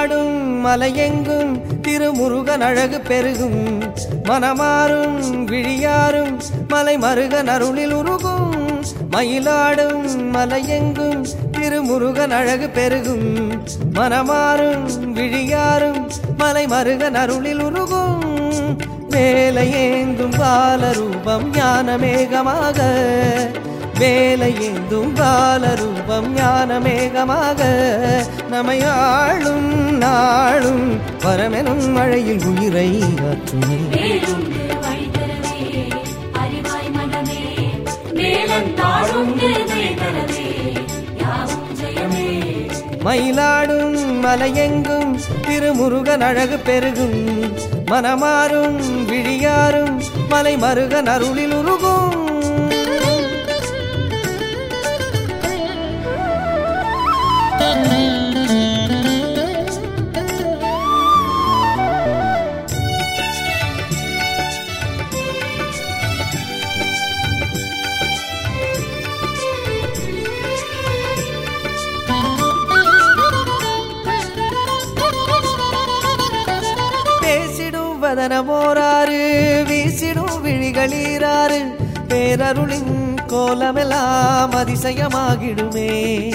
மயிலாடும் மலையெங்கும் திருமுருகன் அழகு பெருகும் மனமாறும் விழியாரும் மலை மருகன் அருளில் உருகும் மயிலாடும் மலையெங்கும் திருமுருகன் அழகு பெருகும் மனமாறும் விழியாரும் மலை மருகன் அருளில் உருகும் வேலையேந்தும் பாலரூபம் ஞானமேகமாக வேலையேந்தும் பாலரூபம் ஞானமேகமாக நமையாளும் நாளும் வரமெனும் மழையில் உயிரை ஆற்றுமே வேலுண்டு வழிதரவே அறிவாய் மனமே வேலன் தாழுந்து தரவே யாவும் ஜெயமே மயிலாடும் மலையெங்கும் திருமுருகன் அழகு பெருகும் மனமாறும் விழியாரும் மலை மருகன் அருளில் உருகும் பேசிடும் வதனமோராறு வீசிடும் விழிகளீராறு பேரருளின் கோலமெல்லாம் அதிசயமாகிடுமே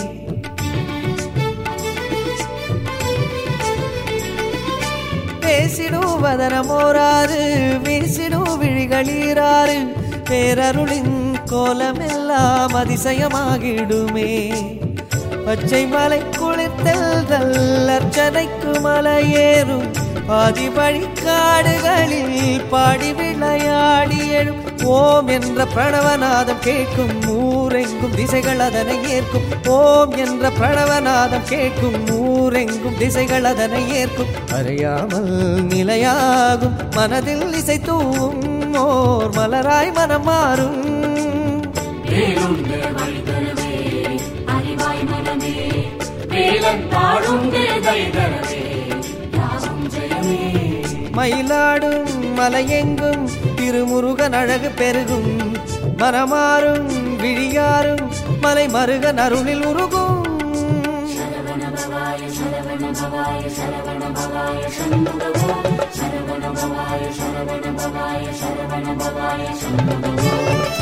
பேசிடும் வதனமோராறு வீசிடும் விழிகளீராறு பேரருளின் கோலமெல்லாம் அதிசயமாகிடுமே பச்சை மலை குளித்தல் அர்ச்சனைக்கு மலையேறும் பாதி வழிக்காடுகளில் பாடி விளையாடி எழும் ஓம் என்ற பிரணவநாதம் கேட்கும் ஊரெங்கும் திசைகள் அதனை ஏற்கும் ஓம் என்ற பிரணவநாதம் கேட்கும் ஊரெங்கும் திசைகள் அதனை ஏற்கும் அறியாமல் நிலையாகும் மனதில் இசை தூவும் ஓர் மலராய் மனம் மாறும் வேலுண்டு வழிதரவே அறிவாய் மனமே வேலன் தாழுந்து தரவே யாவும் ஜெயமே மயிலாடும் மலையெங்கும் திருமுருகன் அழகு பெருகும் மனமாறும் விழியாரும் மலை மருகன் அருளில் உருகும் சரவண பவாய சரவண பவாய சரவண பவாய சண்முகவோ சரவண பவாய சரவண பவாய சரவண பவாய சண்முகவோ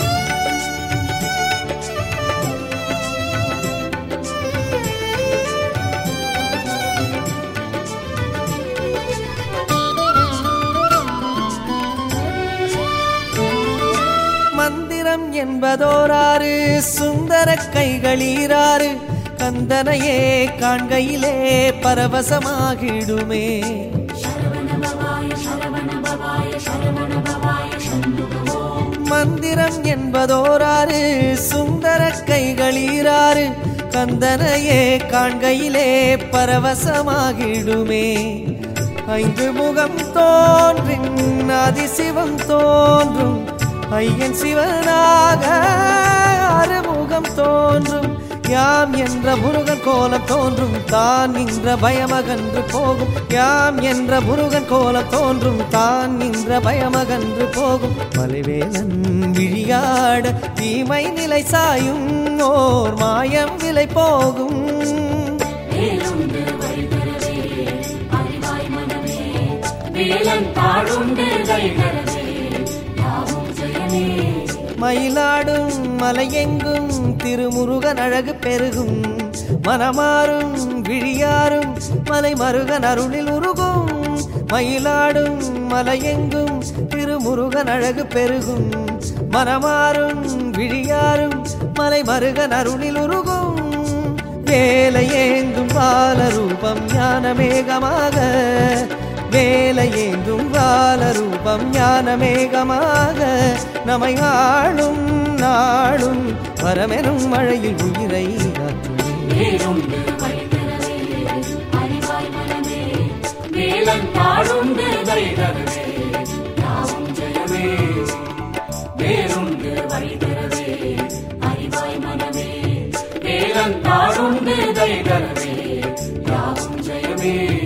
மந்திரம் என்பதோராறு சுந்தர கைகளீராறு கந்தனையே காண்கையிலே பரவசமாகிடுமே சரவண பவாய சரவண பவாய சரவண பவாய சண்முகவோ மந்திரம் என்பதோராறு சுந்தர கைகளீராறு கந்தனையே காண்கையிலே பரவசமாகிடுமே ஐந்து முகம் தோன்றின் அதிசிவம் தோன்றும் ஐயன் சிவனாக அறுமுகம் தோன்றும் யாம் என்ற முருகன் கோலம் தோன்றும் தான் நின்ற பயமகன்று போகும் யாம் என்ற முருகன் கோலம் தோன்றும் தான் நின்ற பயமகன்று போகும் மலைவேலன் விழியாட தீமை நிலை சாயும் ஓர் மாயம் விலை போகும் வேலுண்டு வழிதரவே அறிவாய் மனமே வேலன் தாழுந்து தரவே யாவும் ஜெயமே மயிலாடும் மலையெங்கும் திருமுருகன் அழகு பெருகும் மனமாறும் விழியாரும் மலை மருகன் அருளில் உருகும் மயிலாடும் மலையெங்கும் திருமுருகன் அழகு பெருகும் மனமாறும் விழியாரும் மலை மருகன் அருளில் உருகும் வேலையேந்தும் பாலரூபம் ஞானமேகமாக வேலையேந்தும் பாலரூபம் ஞானமேகமாக நமை ஆளும் நாளும் வரமெனும் மழையில் உயிரை காற்றுமே வேலுண்டு வழிதரவே அறிவாய் மனமே வேலன் தாழுந்து தரவே யாவும் ஜெயமே வேலுண்டு வழிதரவே அறிவாய் மனமே வேலன் தாழுந்து தரவே யாவும் ஜெயமே